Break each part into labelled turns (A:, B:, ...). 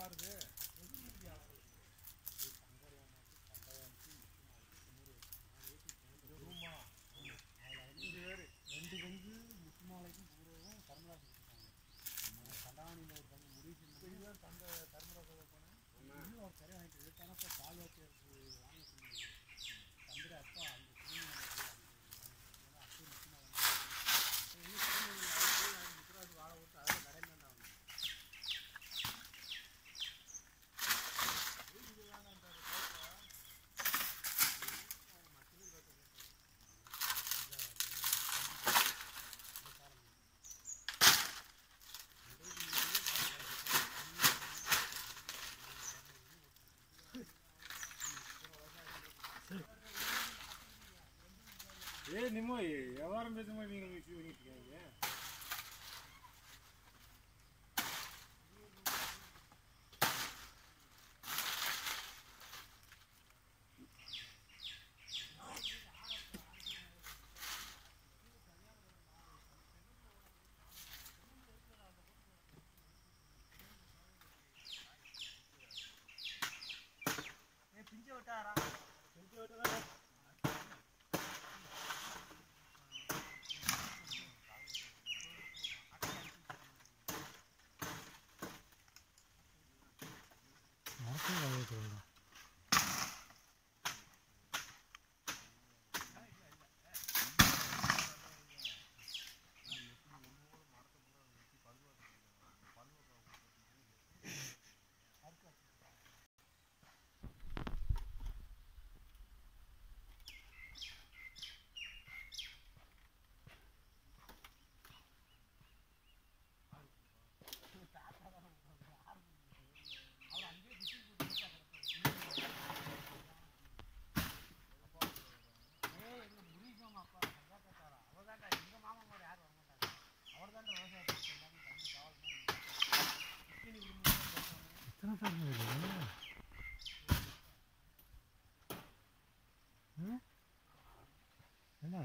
A: ரெண்டு பங்கு முத்துமாலைக்கும் பூராவும் தர்மராஜ் கொடுத்துருக்காங்க கண்டாணியில் ஒரு பங்கு முடிவு இதுதான் தந்த தர்மராஜ் போனேன் இன்னும் ஒரு கரை வாங்கிட்டு இருக்கான இப்போ பால் வாத்தியாருக்கு வாங்க சொன்னாங்க தந்துட அப்பா அந்த அப்படியே முத்துராஜ் வாழை விட்டு அதில் கடையில் தான் ஆகணும்
B: ஏய் நிம்மோ வியாபாரம் பேசும் போது நீங்கள் மிக்சி பண்ணிட்டு இருக்கீங்க
A: பிஞ்சு விட்டாரா பிஞ்சு விட்டா
B: எத்தனை பேர் இது ம்? என்ன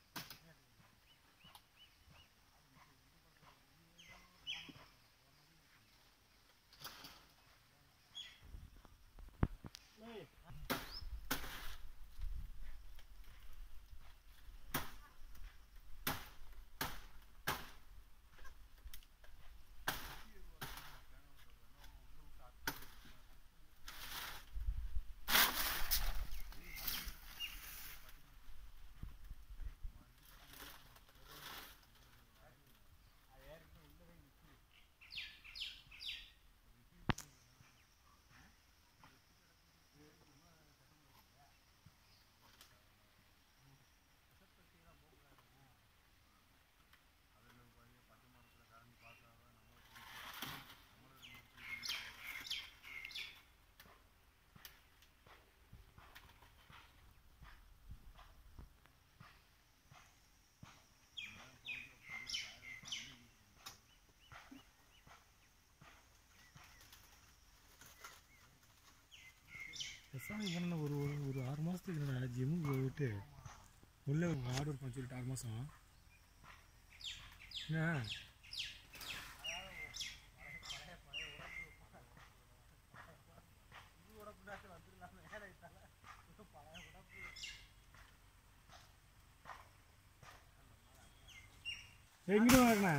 B: பெருசாக பண்ண ஒரு ஒரு ஒரு ஆறு மாதத்துக்கு நான் ஜிம்முக்கு போயிட்டு உள்ளே ஆர்டர் பண்ண சொல்லிட்டு ஆறு மாதம் என்ன எங்கிட்ட வரண்ணா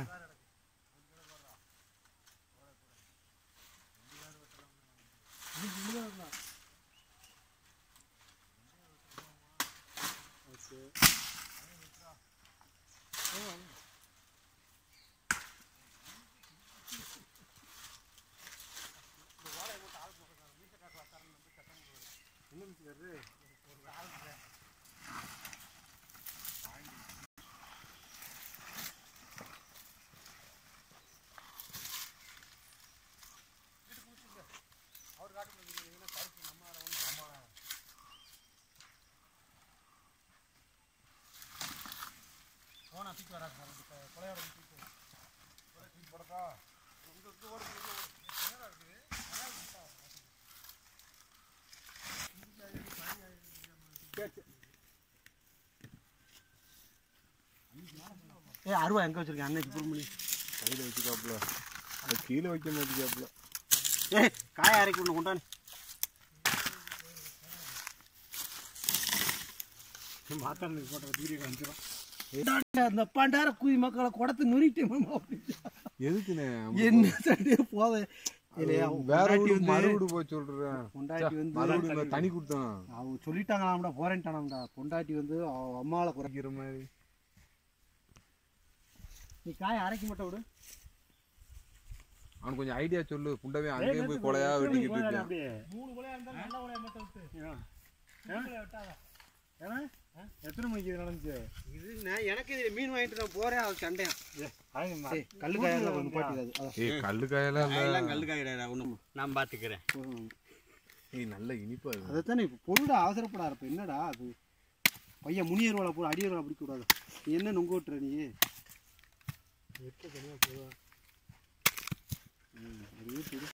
A: போனா தூக்கி வராது சார் இந்த கொ- கொலையோட தூக்கி வராது. ஏ அருவா எங்க வச்சிருக்கேன் அன்னைக்கு புல் பண்ணி
B: கையில் வச்சுக்காப்புல அது கீழே வைக்க மாட்டேங்காப்புல
A: ஏய் காய அரைக்கி ஒன்று கொண்டானு
B: மாத்தாண்டு போட்ட வீடியோ காமிச்சிடும்
A: அந்த பண்டார குதி மக்களை குடத்து நுறிட்டு
C: எதுக்குண்ணே
A: என்ன சண்டே போத இல்லையா
C: வேற
A: பொண்டாட்டி
C: வீடு
A: வந்து
C: மறு வீடு போய் சொல்றேன்
A: பொண்டாட்டி வந்து
C: மறு வீடு தனி கொடுத்தான்
A: அவங்க சொல்லிட்டாங்களாம்டா போறேன்ட்டானாம்டா பொண்டாட்டி வந்து அவ அம்மாவை குறை
C: குறைக்கிற மாதிரி
A: நீ காய அரைக்க மட்டும் விடு
C: அவனுக்கு கொஞ்சம் ஐடியா சொல்லு புண்டவே அங்கேயே போய் கொலையா வெட்டிக்கிட்டு இருக்கான்
B: மூணு கொலையா இருந்தாலும் நல்ல கொலையா மட்டும் விட்டு விட்டாத
A: எத்தனை மணிக்கு இது நடந்துச்சு இது நான் எனக்கு இதுல மீன் வாங்கிட்டு நான் போறேன் அது சண்டையா கல்லு காயெல்லாம் வந்து பாட்டிக்காது
C: ஏய் கல்லு காயெல்லாம் இல்ல
D: கல்லு காயிடா ஒன்றும் நான் பார்த்துக்கிறேன்
C: ஏய் நல்ல இனிப்பா இருக்கு
A: அதைத்தானே இப்போ பொருடா அவசரப்படாத இப்போ என்னடா அது பையன் முனியர் வேலை போட அடியர் வேலை பிடிக்க கூடாது நீ என்ன நொங்க விட்டுற நீ
B: எப்போ தனியாக போதும்
A: ம், அதுவே சரி